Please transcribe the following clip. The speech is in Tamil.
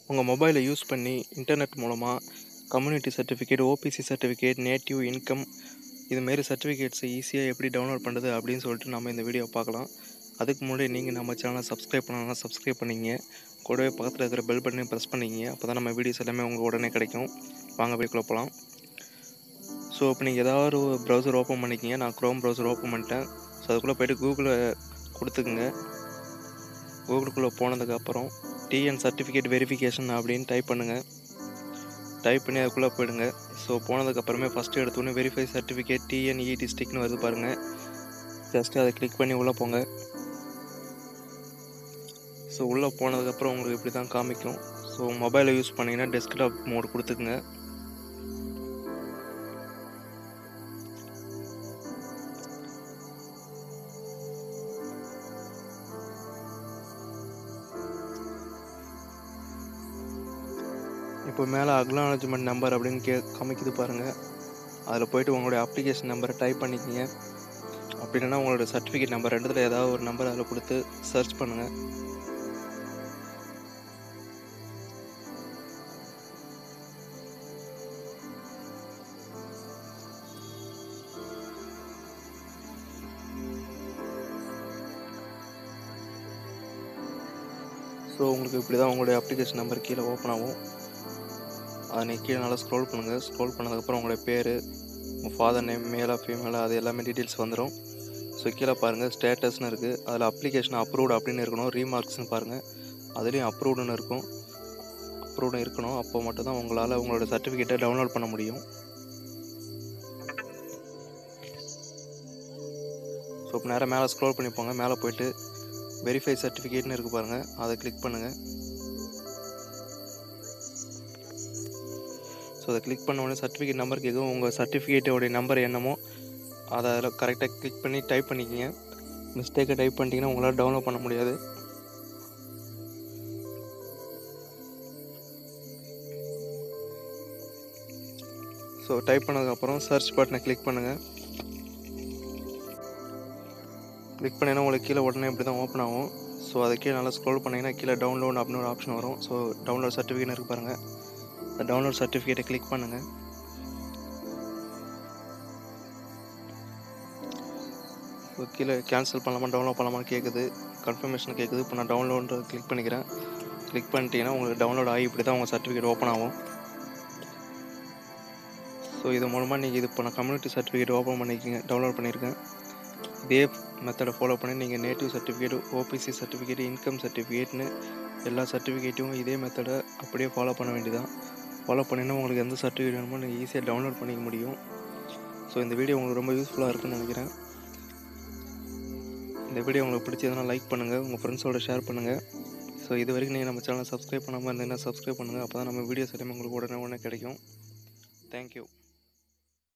உங்கள் மொபைலை யூஸ் பண்ணி இன்டர்நெட் மூலமாக கம்யூனிட்டி சர்டிஃபிகேட் ஓபிசி சர்டிஃபிகேட் நேட்டிவ் இன்கம் இதுமாரி சர்டிஃபிகேட்ஸை ஈஸியாக எப்படி டவுன்லோட் பண்ணுறது அப்படின்னு சொல்லிட்டு நம்ம இந்த வீடியோ பார்க்கலாம் அதுக்கு முன்னாடி நீங்கள் நம்ம சேனலை சப்ஸ்கிரைப் பண்ணலாம் சப்ஸ்கிரைப் பண்ணிங்க கூடவே பக்கத்தில் இருக்கிற பெல் பட்டனையும் ப்ரெஸ் பண்ணிங்க அப்போ தான் நம்ம வீடியோஸ் எல்லாமே உங்களுக்கு உடனே கிடைக்கும் வாங்க வீடியோக்குள்ள போகலாம் ஸோ இப்போ நீங்கள் ஏதாவது ஒரு ப்ரௌசர் ஓப்பன் பண்ணிக்கிங்க நான் க்ரோம் ப்ரௌசர் ஓப்பன் பண்ணிட்டேன் ஸோ அதுக்குள்ளே போய்ட்டு கூகுளை கொடுத்துக்குங்க கூகுளுக்குள்ளே போனதுக்கப்புறம் டிஎன் சர்டிஃபிகேட் வெரிஃபிகேஷன் அப்படின்னு டைப் பண்ணுங்கள் டைப் பண்ணி அதுக்குள்ளே போயிடுங்க ஸோ போனதுக்கப்புறமே ஃபஸ்ட்டு எடுத்தோடனே வெரிஃபை சர்டிஃபிகேட் டிஎன்இ டிஸ்ட்ரிக்ட்னு வருது பாருங்கள் ஜஸ்ட்டு அதை கிளிக் பண்ணி உள்ளே போங்க ஸோ உள்ளே போனதுக்கப்புறம் உங்களுக்கு இப்படி தான் காமிக்கும் ஸோ மொபைலை யூஸ் பண்ணிங்கன்னா டெஸ்க்டாப் மோட் கொடுத்துக்குங்க இப்போ மேலே அக்னாலஜ்மெண்ட் நம்பர் அப்படின்னு கே காமிக்குது பாருங்கள் அதில் போயிட்டு உங்களுடைய அப்ளிகேஷன் நம்பரை டைப் பண்ணிக்கிங்க அப்படி இல்லைன்னா உங்களோட சர்டிஃபிகேட் நம்பர் ரெண்டுத்தில் ஏதாவது ஒரு நம்பர் அதில் கொடுத்து சர்ச் பண்ணுங்கள் ஸோ உங்களுக்கு இப்படி தான் உங்களுடைய அப்ளிகேஷன் நம்பர் கீழே ஓப்பன் ஆகும் அதை நீங்கள் கீழே நல்லா ஸ்க்ரோல் பண்ணுங்கள் ஸ்க்ரோல் பண்ணதுக்கப்புறம் உங்களுடைய பேர் உங்கள் ஃபாதர் நேம் மேலா ஃபீமேலா அது எல்லாமே டீட்டெயில்ஸ் வந்துடும் ஸோ கீழே பாருங்கள் ஸ்டேட்டஸ்னு இருக்குது அதில் அப்ளிகேஷன் அப்ரூவ்டு அப்படின்னு இருக்கணும் ரீமார்க்ஸ்னு பாருங்கள் அதுலேயும் அப்ரூவ்டுன்னு இருக்கும் அப்ரூவ்டு இருக்கணும் அப்போ மட்டும்தான் உங்களால் உங்களோட சர்டிஃபிகேட்டை டவுன்லோட் பண்ண முடியும் ஸோ இப்போ நேராக மேலே ஸ்க்ரோல் பண்ணி போங்க மேலே போயிட்டு வெரிஃபை சர்டிஃபிகேட்னு இருக்குது பாருங்கள் அதை கிளிக் பண்ணுங்கள் ஸோ அதை கிளிக் பண்ண உடனே சர்டிஃபிகேட் நம்பர் கேட்கும் உங்கள் சர்டிஃபிகேட்டோடைய நம்பர் என்னமோ அதை அதில் கரெக்டாக கிளிக் பண்ணி டைப் பண்ணிக்கிங்க மிஸ்டேக்கை டைப் பண்ணிட்டீங்கன்னா உங்களால் டவுன்லோட் பண்ண முடியாது ஸோ டைப் பண்ணதுக்கப்புறம் சர்ச் பட்டனை கிளிக் பண்ணுங்கள் கிளிக் பண்ணிங்கன்னா உங்களுக்கு கீழே உடனே இப்படி தான் ஓப்பன் ஆகும் ஸோ அதை கீழே நல்லா ஸ்க்ரோல் பண்ணிங்கன்னா கீழே டவுன்லோட் அப்படின்னு ஒரு ஆப்ஷன் வரும் ஸோ டவுன்லோட் சர்டிஃபிகேட் இருக்கு பாருங்கள் அந்த டவுன்லோட் சர்டிஃபிகேட்டை கிளிக் பண்ணுங்கள் ஸோ கீழே கேன்சல் பண்ணலாமா டவுன்லோட் பண்ணலாமான்னு கேட்குது கன்ஃபர்மேஷன் கேட்குது இப்போ நான் டவுன்லோட் கிளிக் பண்ணிக்கிறேன் கிளிக் பண்ணிட்டீங்கன்னா உங்களுக்கு டவுன்லோட் ஆகி இப்படி தான் உங்கள் சர்டிஃபிகேட் ஓப்பன் ஆகும் ஸோ இது மூலமாக நீங்கள் இது இப்போ நான் கம்யூனிட்டி சர்டிஃபிகேட் ஓப்பன் பண்ணிக்கிங்க டவுன்லோட் பண்ணியிருக்கேன் இதே மெத்தடை ஃபாலோ பண்ணி நீங்கள் நேட்டிவ் சர்டிஃபிகேட் ஓபிசி சர்டிஃபிகேட் இன்கம் சர்டிஃபிகேட்னு எல்லா சர்டிஃபிகேட்டும் இதே மெத்தடை அப்படியே ஃபாலோ பண்ண வேண்டியதான் ஃபாலோ பண்ணினா உங்களுக்கு எந்த சர்டிஃபிகேட் வேணுமோ நீங்கள் ஈஸியாக டவுன்லோட் பண்ணிக்க முடியும் ஸோ இந்த வீடியோ உங்களுக்கு ரொம்ப யூஸ்ஃபுல்லாக இருக்குன்னு நினைக்கிறேன் இந்த வீடியோ உங்களுக்கு பிடிச்சதுன்னா லைக் பண்ணுங்கள் உங்கள் ஃப்ரெண்ட்ஸோட ஷேர் பண்ணுங்கள் ஸோ இது வரைக்கும் நீங்கள் நம்ம சேனலை சப்ஸ்கிரைப் பண்ணாமல் இருந்தீங்கன்னா சப்ஸ்கிரைப் பண்ணுங்கள் அப்போ தான் நம்ம வீடியோஸ் எல்லாமே உங்களுக்கு உடனே உடனே கிடைக்கும் தேங்க்யூ